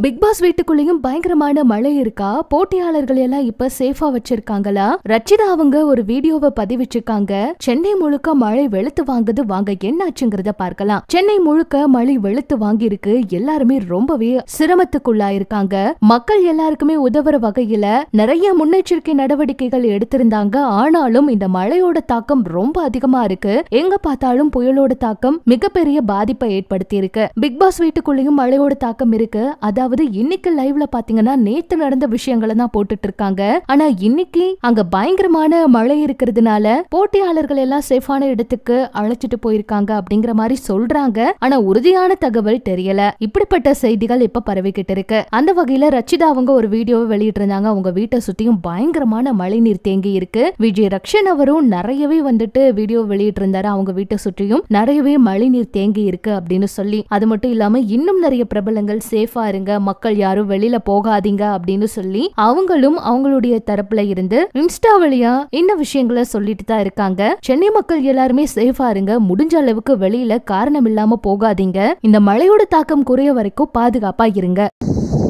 big pass வீட்டுக்குள்ளேயும் பயங்கரமான மழை இருக்கா போட்டியாளர்கள் எல்லாம் இப்ப சேஃபா வச்சிருக்காங்களா ரச்சிதா அவங்க ஒரு வீடியோவை பதிவிச்சிருக்காங்க சென்னை முழுக்க மழை வெளுத்து வாங்குது வாங்க என்னாச்சுங்கிறத பார்க்கலாம் சென்னை முழுக்க மழை வெளுத்து வாங்கி இருக்கு எல்லாருமே ரொம்பவே சிரமத்துக்குள்ளாயிருக்காங்க மக்கள் எல்லாருக்குமே உதவுற வகையில நிறைய முன்னெச்சரிக்கை நடவடிக்கைகள் எடுத்திருந்தாங்க ஆனாலும் இந்த மழையோட தாக்கம் ரொம்ப அதிகமா இருக்கு எங்க பார்த்தாலும் புயலோட தாக்கம் மிகப்பெரிய பாதிப்பை ஏற்படுத்தி இருக்கு பிக் பாஸ் வீட்டுக்குள்ளேயும் மழையோட தாக்கம் இருக்கு அதாவது இன்னைக்கு லைவ்ல பாத்தீங்கன்னா நேத்து நடந்த விஷயங்களை தான் போட்டுட்டு இருக்காங்க ஆனா இன்னைக்கு அங்க பயங்கரமான மழை இருக்கிறதுனால போட்டியாளர்கள் எல்லாம் சேஃபான இடத்துக்கு அழைச்சிட்டு போயிருக்காங்க அப்படிங்கிற மாதிரி சொல்றாங்க ஆனா உறுதியான தகவல் தெரியல இப்படிப்பட்ட செய்திகள் இப்ப பரவிக்கிட்டு இருக்கு அந்த வகையில ரச்சிதா அவங்க ஒரு வீடியோவை வெளியிட்டு இருந்தாங்க அவங்க வீட்டை சுத்தியும் பயங்கரமான மழை நீர் தேங்கி இருக்கு விஜய் ரக்ஷன் அவரும் நிறையவே வந்துட்டு வீடியோ வெளியிட்டு இருந்தாரு அவங்க வீட்டை சுற்றியும் நிறையவே மழை நீர் தேங்கி இருக்கு அப்படின்னு சொல்லி அது மட்டும் இல்லாம இன்னும் நிறைய பிரபலங்கள் சேஃபா இருங்க மக்கள் யாரும் வெளியில போகாதீங்க அப்படின்னு சொல்லி அவங்களும் அவங்களுடைய தரப்புல இருந்து இன்ஸ்டா வழியா இந்த விஷயங்களை சொல்லிட்டு தான் இருக்காங்க சென்னை மக்கள் எல்லாருமே சேஃபா இருங்க முடிஞ்ச அளவுக்கு வெளியில காரணம் இல்லாம போகாதீங்க இந்த மழையோட தாக்கம் குறைய வரைக்கும் பாதுகாப்பா இருங்க